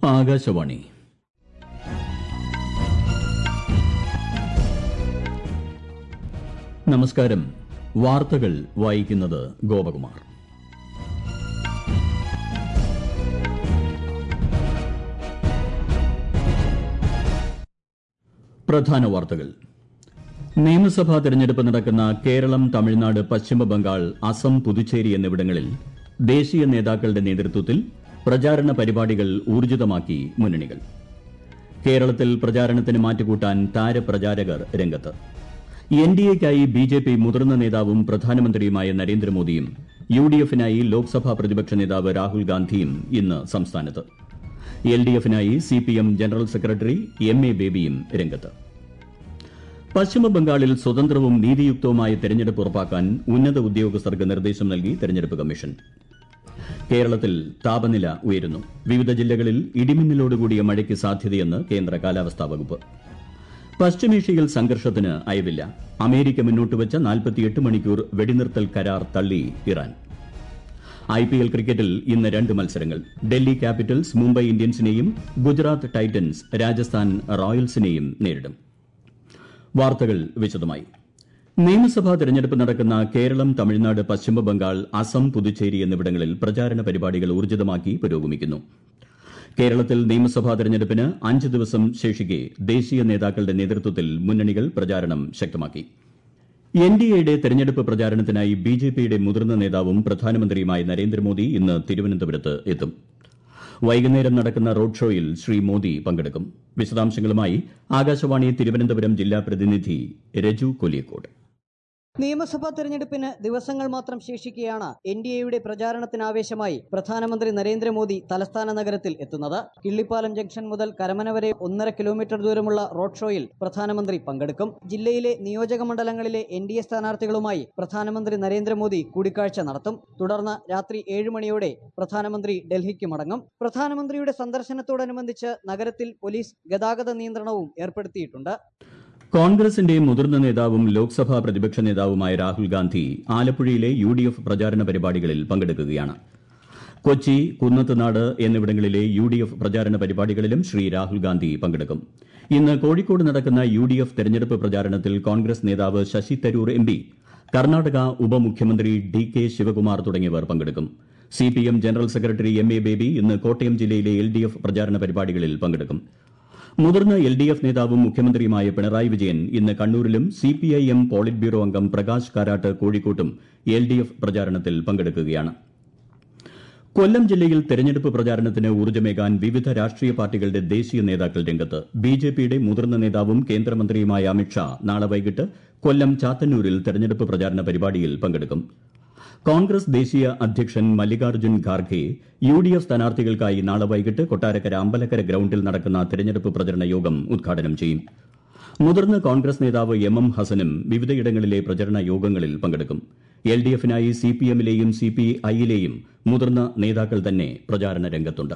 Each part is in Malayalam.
ആകാശവാണി നമസ്കാരം വാർത്തകൾ വായിക്കുന്നത് ഗോപകുമാർ പ്രധാന വാർത്തകൾ നിയമസഭാ തെരഞ്ഞെടുപ്പ് നടക്കുന്ന കേരളം തമിഴ്നാട് പശ്ചിമബംഗാൾ അസം പുതുച്ചേരി എന്നിവിടങ്ങളിൽ ദേശീയ നേതാക്കളുടെ നേതൃത്വത്തിൽ പ്രചാരണ പരിപാടികൾ ഊർജിതമാക്കി മുന്നണികൾ കേരളത്തിൽ പ്രചാരണത്തിന് മാറ്റുകൂട്ടാൻ താരപ്രചാരകർ രംഗത്ത് എൻ ഡി എക്കായി ബി ജെ പി മുതിർന്ന നേതാവും പ്രധാനമന്ത്രിയുമായ നരേന്ദ്രമോദിയും യു ഡി എഫിനായി ലോക്സഭാ പ്രതിപക്ഷ നേതാവ് രാഹുൽ ഗാന്ധിയും ഇന്ന് സംസ്ഥാനത്ത് എൽ ഡി എഫിനായി C P M general secretary M A ബേബിയും രംഗത്ത് പശ്ചിമബംഗാളിൽ സ്വതന്ത്രവും നീതിയുക്തവുമായ തെരഞ്ഞെടുപ്പ് ഉറപ്പാക്കാൻ ഉന്നത ഉദ്യോഗസ്ഥർക്ക് നിർദ്ദേശം നൽകി തെരഞ്ഞെടുപ്പ് കമ്മീഷൻ കേരളത്തിൽ താപനില ഉയരുന്നു വിവിധ ജില്ലകളിൽ ഇടിമിന്നലോടുകൂടിയ മഴയ്ക്ക് സാധ്യതയെന്ന് കേന്ദ്ര കാലാവസ്ഥാ വകുപ്പ് പശ്ചിമേഷ്യയിൽ സംഘർഷത്തിന് അയവില്ല അമേരിക്ക മുന്നോട്ടുവച്ച നാൽപ്പത്തിയെട്ട് മണിക്കൂർ വെടിനിർത്തൽ കരാർ തള്ളി ഇറാൻ ഐപിഎൽ ക്രിക്കറ്റിൽ ഇന്ന് രണ്ട് മത്സരങ്ങൾ ഡൽഹി ക്യാപിറ്റൽസ് മുംബൈ ഇന്ത്യൻസിനെയും ഗുജറാത്ത് ടൈറ്റൻസ് രാജസ്ഥാൻ റോയൽസിനെയും നേരിടും വാർത്തകൾ വിശദമായി നിയമസഭാ തെരഞ്ഞെടുപ്പ് നടക്കുന്ന കേരളം തമിഴ്നാട് പശ്ചിമബംഗാൾ അസം പുതുച്ചേരി എന്നിവിടങ്ങളിൽ പ്രചാരണ പരിപാടികൾ ഊർജിതമാക്കി പുരോഗമിക്കുന്നു കേരളത്തിൽ നിയമസഭാ തെരഞ്ഞെടുപ്പിന് അഞ്ച് ദിവസം ശേഷിക്കെ ദേശീയ നേതാക്കളുടെ നേതൃത്വത്തിൽ മുന്നണികൾ പ്രചാരണം ശക്തമാക്കി എൻ ഡി എയുടെ തെരഞ്ഞെടുപ്പ് പ്രചാരണത്തിനായി ബി ജെ പിയുടെ മുതിർന്ന നേതാവും പ്രധാനമന്ത്രിയുമായ നരേന്ദ്രമോദി ഇന്ന് തിരുവനന്തപുരത്ത് എത്തും വൈകുന്നേരം നടക്കുന്ന റോഡ് ഷോയിൽ ശ്രീ മോദി പങ്കെടുക്കും വിശദാംശങ്ങളുമായി ആകാശവാണി തിരുവനന്തപുരം ജില്ലാ പ്രതിനിധി രജു കൊലിയക്കോട് നിയമസഭാ തെരഞ്ഞെടുപ്പിന് ദിവസങ്ങൾ മാത്രം ശേഷിക്കെയാണ് എൻ ഡി എയുടെ പ്രചാരണത്തിനാവേശമായി പ്രധാനമന്ത്രി നരേന്ദ്രമോദി തലസ്ഥാന നഗരത്തിൽ എത്തുന്നത് കിള്ളിപ്പാലം ജംഗ്ഷൻ മുതൽ കരമന വരെ ഒന്നര കിലോമീറ്റർ ദൂരമുള്ള റോഡ് ഷോയിൽ പ്രധാനമന്ത്രി പങ്കെടുക്കും ജില്ലയിലെ നിയോജക മണ്ഡലങ്ങളിലെ എൻ ഡി എ സ്ഥാനാർത്ഥികളുമായി പ്രധാനമന്ത്രി നരേന്ദ്രമോദി കൂടിക്കാഴ്ച നടത്തും തുടർന്ന് രാത്രി ഏഴ് മണിയോടെ പ്രധാനമന്ത്രി ഡൽഹിക്ക് മടങ്ങും പ്രധാനമന്ത്രിയുടെ സന്ദർശനത്തോടനുബന്ധിച്ച് നഗരത്തിൽ പോലീസ് ഗതാഗത നിയന്ത്രണവും ഏർപ്പെടുത്തിയിട്ടുണ്ട് കോൺഗ്രസിന്റെ മുതിർന്ന നേതാവും ലോക്സഭാ പ്രതിപക്ഷ നേതാവുമായ രാഹുൽ ഗാന്ധി ആലപ്പുഴയിലെ യു ഡി എഫ് പ്രചാരണ പരിപാടികളിൽ പങ്കെടുക്കുകയാണ് കൊച്ചി കുന്നത്തുനാട് എന്നിവിടങ്ങളിലെ യു ഡി എഫ് പ്രചാരണ പരിപാടികളിലും ശ്രീ രാഹുൽ ഗാന്ധി പങ്കെടുക്കും ഇന്ന് കോഴിക്കോട് നടക്കുന്ന യു ഡി എഫ് തെരഞ്ഞെടുപ്പ് പ്രചാരണത്തിൽ കോൺഗ്രസ് നേതാവ് ശശി തരൂർ എം പി കർണാടക ഉപമുഖ്യമന്ത്രി ഡി കെ ശിവകുമാർ തുടങ്ങിയവർ പങ്കെടുക്കും C P M general secretary M A Baby ഇന്ന് കോട്ടയം ജില്ലയിലെ എൽ ഡി എഫ് പ്രചാരണ പരിപാടികളിൽ പങ്കെടുക്കും മുതിർന്ന എൽ ഡി എഫ് നേതാവും മുഖ്യമന്ത്രിയുമായ പിണറായി വിജയൻ ഇന്ന് കണ്ണൂരിലും C P I M polit bureau അംഗം പ്രകാശ് കാരാട്ട് കോഴിക്കോട്ടും എൽ ഡി എഫ് പ്രചാരണത്തിൽ പങ്കെടുക്കുകയാണ് കൊല്ലം ജില്ലയിൽ തെരഞ്ഞെടുപ്പ് പ്രചാരണത്തിന് ഊർജ്ജമേകാൻ വിവിധ രാഷ്ട്രീയ പാർട്ടികളുടെ ദേശീയ നേതാക്കൾ രംഗത്ത് ബി ജെ പിയുടെ മുതിർന്ന നേതാവും കേന്ദ്രമന്ത്രിയുമായ അമിത്ഷാ നാളെ വൈകിട്ട് കൊല്ലം ചാത്തന്നൂരിൽ തെരഞ്ഞെടുപ്പ് പ്രചാരണ പരിപാടിയിൽ പങ്കെടുക്കും കോൺഗ്രസ് ദേശീയ അധ്യക്ഷൻ Mallikarjun Kharge U D F സ്ഥാനാർത്ഥികൾക്കായി നാളെ വൈകിട്ട് കൊട്ടാരക്കര അമ്പലക്കര ഗ്രൌണ്ടിൽ നടക്കുന്ന തെരഞ്ഞെടുപ്പ് പ്രചരണ യോഗം ഉദ്ഘാടനം ചെയ്യും മുതിർന്ന കോൺഗ്രസ് നേതാവ് എം എം ഹസനും വിവിധയിടങ്ങളിലെ പ്രചരണ യോഗങ്ങളിൽ പങ്കെടുക്കും എൽ ഡി എഫിനായി സി പി എമ്മിലെയും സി പി ഐയിലെയും മുതിർന്ന നേതാക്കൾ തന്നെ പ്രചാരണ രംഗത്തുണ്ട്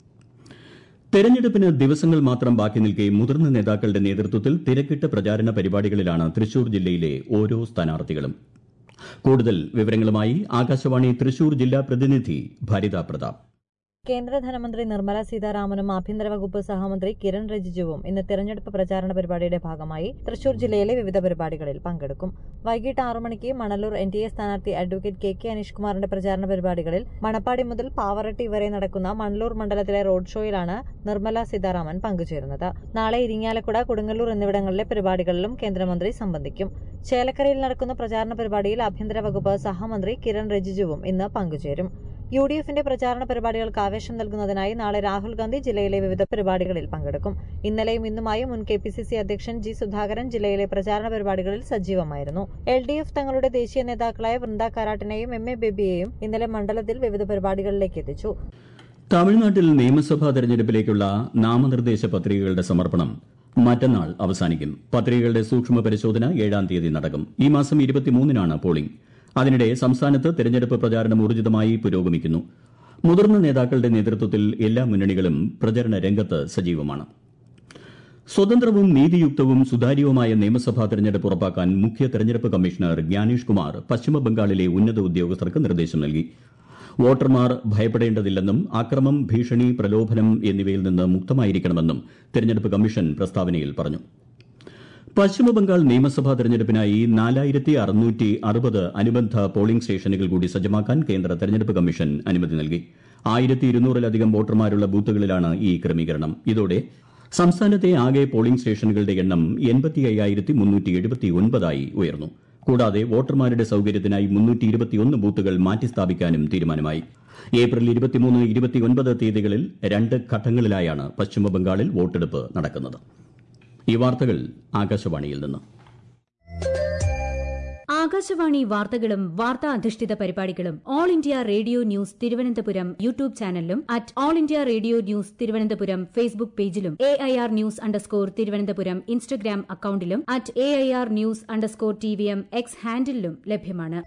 തെരഞ്ഞെടുപ്പിന് ദിവസങ്ങൾ മാത്രം ബാക്കി നിൽക്കെ മുതിർന്ന നേതാക്കളുടെ നേതൃത്വത്തിൽ തിരക്കിട്ട പ്രചാരണ പരിപാടികളിലാണ് തൃശൂർ ജില്ലയിലെ ഓരോ സ്ഥാനാർത്ഥികളും കൂടുതൽ വിവരങ്ങളുമായി ആകാശവാണി തൃശൂർ ജില്ലാ പ്രതിനിധി ഭരിത പ്രതാപ് കേന്ദ്ര ധനമന്ത്രി നിർമ്മല സീതാരാമനും ആഭ്യന്തര വകുപ്പ് സഹമന്ത്രി കിരൺ റിജിജുവും ഇന്ന് തെരഞ്ഞെടുപ്പ് പ്രചാരണ പരിപാടിയുടെ ഭാഗമായി തൃശൂർ ജില്ലയിലെ വിവിധ പരിപാടികളിൽ പങ്കെടുക്കും വൈകിട്ട് ആറു മണിക്ക് മണലൂർ എൻ ഡി എ സ്ഥാനാർത്ഥി അഡ്വക്കേറ്റ് കെ കെ അനീഷ്കുമാറിന്റെ പ്രചാരണ പരിപാടികളിൽ മണപ്പാടി മുതൽ പാവറട്ടി വരെ നടക്കുന്ന മണലൂർ മണ്ഡലത്തിലെ റോഡ് ഷോയിലാണ് നിർമ്മല സീതാരാമൻ പങ്കുചേരുന്നത് നാളെ ഇരിങ്ങാലക്കുട കൊടുങ്ങല്ലൂർ എന്നിവിടങ്ങളിലെ പരിപാടികളിലും കേന്ദ്രമന്ത്രി സംബന്ധിക്കും ചേലക്കരയിൽ നടക്കുന്ന പ്രചാരണ പരിപാടിയിൽ ആഭ്യന്തര വകുപ്പ് സഹമന്ത്രി കിരൺ റിജിജുവും ഇന്ന് പങ്കുചേരും യു ഡി എഫിന്റെ പ്രചാരണ പരിപാടികൾക്ക് ആവേശം നൽകുന്നതിനായി നാളെ രാഹുൽ ഗാന്ധി ജില്ലയിലെ വിവിധ പരിപാടികളിൽ പങ്കെടുക്കും ഇന്നലെയും ഇന്നുമായി മുൻ കെ പി സി സി അധ്യക്ഷൻ ജി സുധാകരൻ ജില്ലയിലെ പ്രചാരണ പരിപാടികളിൽ സജീവമായിരുന്നു എൽ ഡി എഫ് തങ്ങളുടെ ദേശീയ നേതാക്കളായ വൃന്ദ കാരാട്ടിനെയും എം എ ബേബിയെയും ഇന്നലെ മണ്ഡലത്തിൽ വിവിധ പരിപാടികളിലേക്ക് എത്തിച്ചു തമിഴ്നാട്ടിൽ നിയമസഭാ തെരഞ്ഞെടുപ്പിലേക്കുള്ള നാമനിർദ്ദേശ പത്രികകളുടെ സമർപ്പണം മറ്റന്നാൾ അവസാനിക്കും പത്രികകളുടെ സൂക്ഷ്മ പരിശോധന ഏഴാം തീയതി നടക്കും ഈ മാസം ഇരുപത്തിമൂന്നിനാണ് പോളിംഗ് അതിനിടെ സംസ്ഥാനത്ത് തെരഞ്ഞെടുപ്പ് പ്രചാരണം ഊർജിതമായി പുരോഗമിക്കുന്നു മുതിർന്ന നേതാക്കളുടെ നേതൃത്വത്തിൽ എല്ലാ മുന്നണികളും പ്രചരണ രംഗത്ത് സജീവമാണ് സ്വതന്ത്രവും നീതിയുക്തവും സുതാര്യവുമായ നിയമസഭാ തെരഞ്ഞെടുപ്പ് ഉറപ്പാക്കാൻ മുഖ്യ തെരഞ്ഞെടുപ്പ് കമ്മീഷണർ ജ്ഞാനേഷ് കുമാർ പശ്ചിമബംഗാളിലെ ഉന്നത ഉദ്യോഗസ്ഥർക്ക് നിർദ്ദേശം നൽകി വോട്ടർമാർ ഭയപ്പെടേണ്ടതില്ലെന്നും അക്രമം ഭീഷണി പ്രലോഭനം എന്നിവയിൽ നിന്ന് മുക്തമായിരിക്കണമെന്നും തെരഞ്ഞെടുപ്പ് കമ്മീഷൻ പ്രസ്താവനയിൽ പറഞ്ഞു പശ്ചിമബംഗാൾ നിയമസഭാ തെരഞ്ഞെടുപ്പിനായി നാലായിരത്തി അറുന്നൂറ്റി അറുപത് അനുബന്ധ പോളിംഗ് സ്റ്റേഷനുകൾ കൂടി സജ്ജമാക്കാൻ കേന്ദ്ര തെരഞ്ഞെടുപ്പ് കമ്മീഷൻ അനുമതി നൽകി ആയിരത്തി ഇരുന്നൂറിലധികം വോട്ടർമാരുള്ള ബൂത്തുകളിലാണ് ഈ ക്രമീകരണം ഇതോടെ സംസ്ഥാനത്തെ ആകെ പോളിംഗ് സ്റ്റേഷനുകളുടെ എണ്ണം എൺപത്തി അയ്യായിരത്തി മുന്നൂറ്റി എഴുപത്തി ഒൻപതായി ഉയർന്നു കൂടാതെ വോട്ടർമാരുടെ സൌകര്യത്തിനായി മുന്നൂറ്റി ഇരുപത്തിയൊന്ന് ബൂത്തുകൾ മാറ്റിസ്ഥാപിക്കാനും തീരുമാനമായി ഏപ്രിൽ ഇരുപത്തിമൂന്ന് ഇരുപത്തിയൊൻപത് തീയതികളിൽ രണ്ട് ഘട്ടങ്ങളിലായാണ് പശ്ചിമബംഗാളിൽ വോട്ടെടുപ്പ് നടക്കുന്നത് ഈ വാർത്തകൾ ആകാശവാണിയിൽ നിന്ന് ആകാശവാണി വാർത്തകളും വാർത്താ അധിഷ്ഠിത പരിപാടികളും All India Radio news Thiruvananthapuram YouTube ചാനലിലും at All India Radio news Thiruvananthapuram Facebook പേജിലും A I R news underscore Thiruvananthapuram Instagram അക്കൌണ്ടിലും at A I R news underscore T V M X ഹാൻഡിലും ലഭ്യമാണ്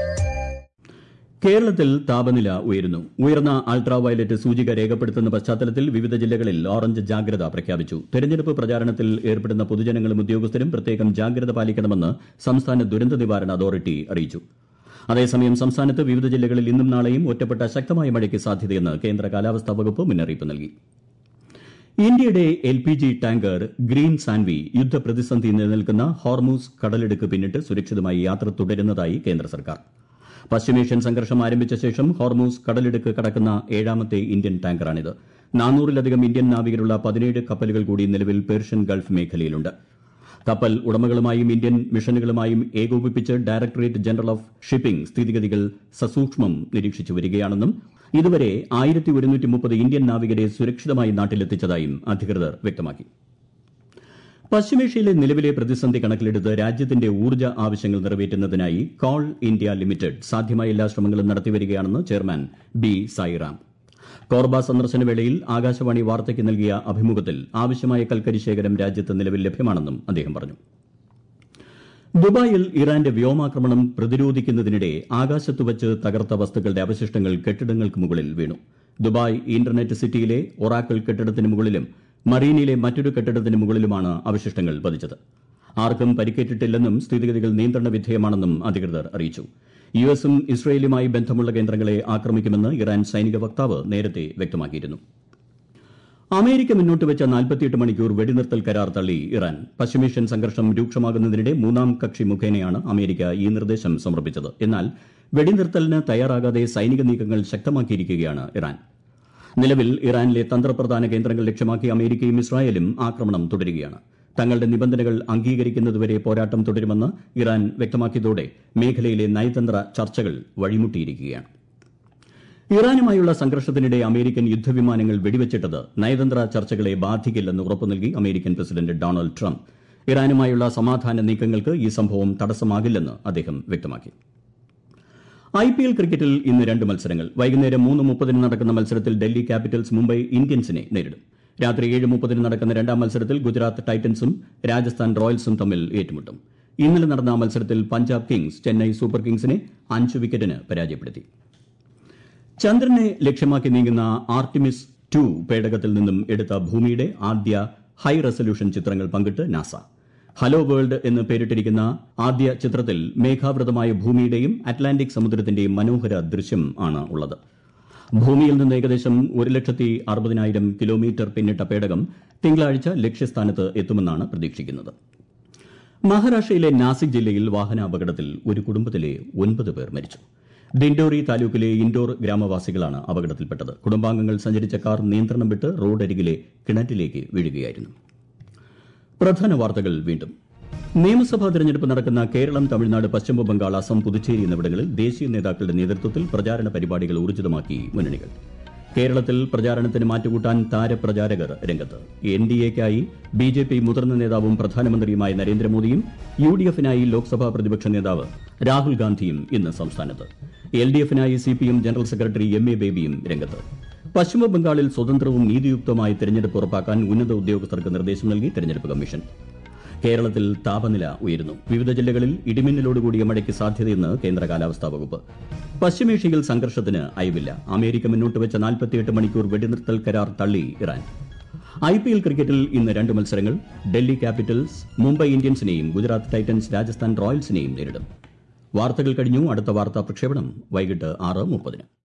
കേരളത്തിൽ താപനില ഉയരുന്നു ഉയർന്ന അൾട്രാ വയലറ്റ് സൂചിക രേഖപ്പെടുത്തുന്ന പശ്ചാത്തലത്തിൽ വിവിധ ജില്ലകളിൽ ഓറഞ്ച് ജാഗ്രത പ്രഖ്യാപിച്ചു തെരഞ്ഞെടുപ്പ് പ്രചാരണത്തിൽ ഏർപ്പെടുന്ന പൊതുജനങ്ങളും ഉദ്യോഗസ്ഥരും പ്രത്യേകം ജാഗ്രത പാലിക്കണമെന്ന് സംസ്ഥാന ദുരന്ത നിവാരണ അതോറിറ്റി അറിയിച്ചു അതേസമയം സംസ്ഥാനത്ത് വിവിധ ജില്ലകളിൽ ഇന്നും നാളെയും ഒറ്റപ്പെട്ട ശക്തമായ മഴയ്ക്ക് സാധ്യതയെന്ന് കേന്ദ്ര കാലാവസ്ഥാ വകുപ്പ് മുന്നറിയിപ്പ് നൽകി ഇന്ത്യയുടെ L P G tanker green Sanvi യുദ്ധപ്രതിസന്ധി നിലനിൽക്കുന്ന ഹോർമൂസ് കടലിടുക്ക് പിന്നിട്ട് സുരക്ഷിതമായി യാത്ര തുടരുന്നതായി കേന്ദ്ര സർക്കാർ പശ്ചിമേഷ്യൻ സംഘർഷം ആരംഭിച്ച ശേഷം ഹോർമൂസ് കടലിടുക്ക് കടക്കുന്ന ഏഴാമത്തെ ഇന്ത്യൻ ടാങ്കറാണിത് നാനൂറിലധികം ഇന്ത്യൻ നാവികരുള്ള പതിനേഴ് കപ്പലുകൾ കൂടി നിലവിൽ പേർഷ്യൻ ഗൾഫ് മേഖലയിലുണ്ട് കപ്പൽ ഉടമകളുമായും ഇന്ത്യൻ മിഷനുകളുമായും ഏകോപിപ്പിച്ച് ഡയറക്ടറേറ്റ് ജനറൽ ഓഫ് ഷിപ്പിംഗ് സ്ഥിതിഗതികൾ സസൂക്ഷ്മം നിരീക്ഷിച്ചു വരികയാണെന്നും ഇതുവരെ ആയിരത്തി ഒരുന്നൂറ്റി മുപ്പത് ഇന്ത്യൻ നാവികരെ സുരക്ഷിതമായി നാട്ടിലെത്തിച്ചതായും അധികൃതർ വ്യക്തമാക്കി പശ്ചിമേഷ്യയിലെ നിലവിലെ പ്രതിസന്ധി കണക്കിലെടുത്ത് രാജ്യത്തിന്റെ ഊർജ്ജ ആവശ്യങ്ങൾ നിറവേറ്റുന്നതിനായി കോൾ ഇന്ത്യ ലിമിറ്റഡ് സാധ്യമായ എല്ലാ ശ്രമങ്ങളും നടത്തിവരികയാണെന്ന് ചെയർമാൻ ബി സായിറാം കോർബ സന്ദർശന വേളയിൽ ആകാശവാണി വാർത്തയ്ക്ക് നൽകിയ അഭിമുഖത്തിൽ ആവശ്യമായ കൽക്കരി ശേഖരം രാജ്യത്ത് നിലവിൽ ലഭ്യമാണെന്നും അദ്ദേഹം പറഞ്ഞു ദുബായിൽ ഇറാന്റെ വ്യോമാക്രമണം പ്രതിരോധിക്കുന്നതിനിടെ ആകാശത്ത് വച്ച് തകർത്ത വസ്തുക്കളുടെ അവശിഷ്ടങ്ങൾ കെട്ടിടങ്ങൾക്ക് മുകളിൽ വീണു ദുബായ് ഇന്റർനെറ്റ് സിറ്റിയിലെ ഒറാക്കിൾ കെട്ടിടത്തിന് മുകളിലും മറീനിലെ മറ്റൊരു കെട്ടിടത്തിന് മുകളിലുമാണ് അവശിഷ്ടങ്ങൾ പതിച്ചത് ആർക്കും പരിക്കേറ്റിട്ടില്ലെന്നും സ്ഥിതിഗതികൾ നിയന്ത്രണ വിധേയമാണെന്നും അധികൃതർ അറിയിച്ചു യു എസും ഇസ്രയേലുമായി ബന്ധമുള്ള കേന്ദ്രങ്ങളെ ആക്രമിക്കുമെന്ന് ഇറാൻ സൈനിക വക്താവ് നേരത്തെ വ്യക്തമാക്കിയിരുന്നു അമേരിക്ക മുന്നോട്ട് വെച്ച നാൽപ്പത്തിയെട്ട് മണിക്കൂർ വെടിനിർത്തൽ കരാർ തള്ളി ഇറാൻ പശ്ചിമേഷ്യൻ സംഘർഷം രൂക്ഷമാകുന്നതിനിടെ മൂന്നാം കക്ഷി മുഖേനയാണ് അമേരിക്ക ഈ നിർദ്ദേശം സമർപ്പിച്ചത് എന്നാൽ വെടിനിർത്തലിന് തയ്യാറാകാതെ സൈനിക നീക്കങ്ങൾ ശക്തമാക്കിയിരിക്കുകയാണ് ഇറാൻ നിലവിൽ ഇറാനിലെ തന്ത്രപ്രധാന കേന്ദ്രങ്ങൾ ലക്ഷ്യമാക്കി അമേരിക്കയും ഇസ്രായേലും ആക്രമണം തുടരുകയാണ് തങ്ങളുടെ നിബന്ധനകൾ അംഗീകരിക്കുന്നതുവരെ പോരാട്ടം തുടരുമെന്ന് ഇറാൻ വ്യക്തമാക്കിയതോടെ മേഖലയിലെ നയതന്ത്ര ചർച്ചകൾ വഴിമുട്ടിയിരിക്കുകയാണ് ഇറാനുമായുള്ള സംഘർഷത്തിനിടെ അമേരിക്കൻ യുദ്ധവിമാനങ്ങൾ വെടിവച്ചിട്ടത് നയതന്ത്ര ചർച്ചകളെ ബാധിക്കില്ലെന്ന് ഉറപ്പു നൽകി അമേരിക്കൻ പ്രസിഡന്റ് ഡൊണാൾഡ് ട്രംപ് ഇറാനുമായുള്ള സമാധാന നീക്കങ്ങൾക്ക് ഈ സംഭവം തടസ്സമാകില്ലെന്ന് അദ്ദേഹം വ്യക്തമാക്കി ഐ പി എൽ ക്രിക്കറ്റിൽ ഇന്ന് രണ്ട് മത്സരങ്ങൾ വൈകുന്നേരം മൂന്ന് മുപ്പതിന് നടക്കുന്ന മത്സരത്തിൽ ഡൽഹി ക്യാപിറ്റൽസ് മുംബൈ ഇന്ത്യൻസിനെ നേരിടും രാത്രി ഏഴ് മുപ്പതിന് നടക്കുന്ന രണ്ടാം മത്സരത്തിൽ ഗുജറാത്ത് ടൈറ്റൻസും രാജസ്ഥാൻ റോയൽസും തമ്മിൽ ഏറ്റുമുട്ടും ഇന്നലെ നടന്ന മത്സരത്തിൽ പഞ്ചാബ് കിങ്സ് ചെന്നൈ സൂപ്പർ കിങ്സിനെ അഞ്ച് വിക്കറ്റിന് പരാജയപ്പെടുത്തി ചന്ദ്രനെ ലക്ഷ്യമാക്കി നീങ്ങുന്ന ആർട്ടിമിസ് ടു പേടകത്തിൽ നിന്നും എടുത്ത ഭൂമിയുടെ ആദ്യ ഹൈ റെസല്യൂഷൻ ചിത്രങ്ങൾ പങ്കിട്ട് നാസ ഹലോ വേൾഡ് എന്ന് പേരിട്ടിരിക്കുന്ന ആദ്യ ചിത്രത്തിൽ മേഘാവൃതമായ ഭൂമിയുടെയും അറ്റ്ലാന്റിക് സമുദ്രത്തിന്റെയും മനോഹര ദൃശ്യം ആണ് ഉള്ളത് ഭൂമിയിൽ നിന്ന് ഏകദേശം ഒരു ലക്ഷത്തി അറുപതിനായിരം കിലോമീറ്റർ പിന്നിട്ട പേടകം തിങ്കളാഴ്ച ലക്ഷ്യസ്ഥാനത്ത് എത്തുമെന്നാണ് പ്രതീക്ഷിക്കുന്നത് മഹാരാഷ്ട്രയിലെ നാസിക് ജില്ലയിൽ വാഹനാപകടത്തിൽ ഒരു കുടുംബത്തിലെ ഒൻപത് പേർ മരിച്ചു ദിൻഡോറി താലൂക്കിലെ ഇൻഡോർ ഗ്രാമവാസികളാണ് അപകടത്തിൽപ്പെട്ടത് കുടുംബാംഗങ്ങൾ സഞ്ചരിച്ച കാർ നിയന്ത്രണം വിട്ട് റോഡരികിലെ കിണറ്റിലേക്ക് വീഴുകയായിരുന്നു പ്രധാന വാർത്തകൾ വീണ്ടും നിയമസഭാ തെരഞ്ഞെടുപ്പ് നടക്കുന്ന കേരളം തമിഴ്നാട് പശ്ചിമ ബംഗാൾ അസം പുതുച്ചേരി എന്നിവിടങ്ങളിൽ ദേശീയ നേതാക്കളുടെ നേതൃത്വത്തിൽ പ്രചാരണ പരിപാടികൾ ഊർജിതമാക്കി മുന്നണികൾ കേരളത്തിൽ പ്രചാരണത്തിന് മാറ്റുകൂട്ടാൻ താരപ്രചാരകർ രംഗത്ത് എൻ ഡി എക്കായി ബി ജെ പി മുതിർന്ന നേതാവും പ്രധാനമന്ത്രിയുമായ നരേന്ദ്രമോദിയും യു ഡി എഫിനായി ലോക്സഭാ പ്രതിപക്ഷ നേതാവ് രാഹുൽ ഗാന്ധിയും ഇന്ന് സംസ്ഥാനത്ത് എൽ ഡി എഫിനായി C P M general secretary M A ബേബിയും രംഗത്ത് പശ്ചിമ ബംഗാളിൽ സ്വതന്ത്രവും നീതിയുക്തമായ തെരഞ്ഞെടുപ്പ് ഉറപ്പാക്കാൻ ഉന്നത ഉദ്യോഗസ്ഥർക്ക് നിർദ്ദേശം നൽകി തെരഞ്ഞെടുപ്പ് കമ്മീഷൻ കേരളത്തിൽ താപനില ഉയരുന്നു വിവിധ ജില്ലകളിൽ ഇടിമിന്നലോടുകൂടിയ മഴയ്ക്ക് സാധ്യതയെന്ന് കേന്ദ്ര കാലാവസ്ഥാ വകുപ്പ് പശ്ചിമേഷ്യയിൽ സംഘർഷത്തിന് അയവില്ല അമേരിക്ക മുന്നോട്ട് വെച്ച നാൽപ്പത്തിയെട്ട് മണിക്കൂർ വെടിനിർത്തൽ കരാർ തള്ളി ഇറാൻ ഐ പി എൽ ക്രിക്കറ്റിൽ ഇന്ന് രണ്ട് മത്സരങ്ങൾ ഡൽഹി ക്യാപിറ്റൽസ് മുംബൈ ഇന്ത്യൻസിനെയും ഗുജറാത്ത് ടൈറ്റൻസ് രാജസ്ഥാൻ റോയൽസിനെയും നേരിടും വാർത്തകൾ കഴിഞ്ഞു അടുത്ത വാർത്താ പ്രക്ഷേപണം വൈകിട്ട് ആറ് മുപ്പതിന്